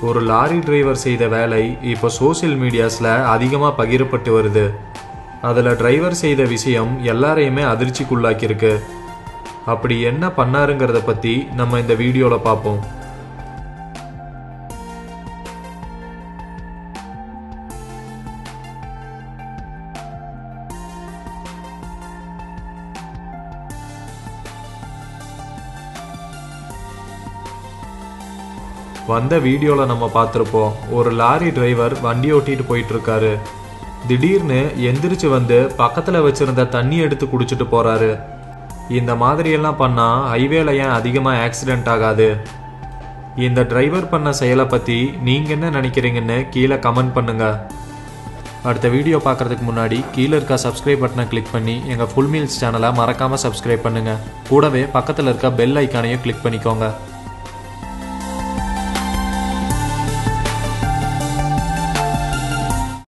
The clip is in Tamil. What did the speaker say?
ஒரு லாரி டிரைவர் செய்த வேலை இப்போ சோஷியல் மீடியாஸில் அதிகமாக பகிரப்பட்டு வருது அதில் டிரைவர் செய்த விஷயம் எல்லாரையுமே அதிர்ச்சிக்குள்ளாக்கியிருக்கு அப்படி என்ன பண்ணாருங்கிறத பற்றி நம்ம இந்த வீடியோவில் பார்ப்போம் வந்த வீடியோவில் நம்ம பார்த்துருப்போம் ஒரு லாரி டிரைவர் வண்டி ஓட்டிட்டு போயிட்டு இருக்காரு திடீர்னு எந்திரிச்சு வந்து பக்கத்தில் வச்சிருந்த தண்ணி எடுத்து குடிச்சிட்டு போறாரு இந்த மாதிரியெல்லாம் பண்ணால் ஹைவேல ஏன் அதிகமாக ஆக்சிடென்ட் ஆகாது இந்த டிரைவர் பண்ண செயலை பற்றி நீங்கள் என்ன நினைக்கிறீங்கன்னு கீழே கமெண்ட் பண்ணுங்க அடுத்த வீடியோ பார்க்கறதுக்கு முன்னாடி கீழே இருக்க சப்ஸ்கிரைப் பட்டனை கிளிக் பண்ணி எங்கள் ஃபுல் மீல்ஸ் சேனலை மறக்காமல் சப்ஸ்கிரைப் பண்ணுங்கள் கூடவே பக்கத்தில் இருக்க பெல் ஐக்கானையும் கிளிக் பண்ணிக்கோங்க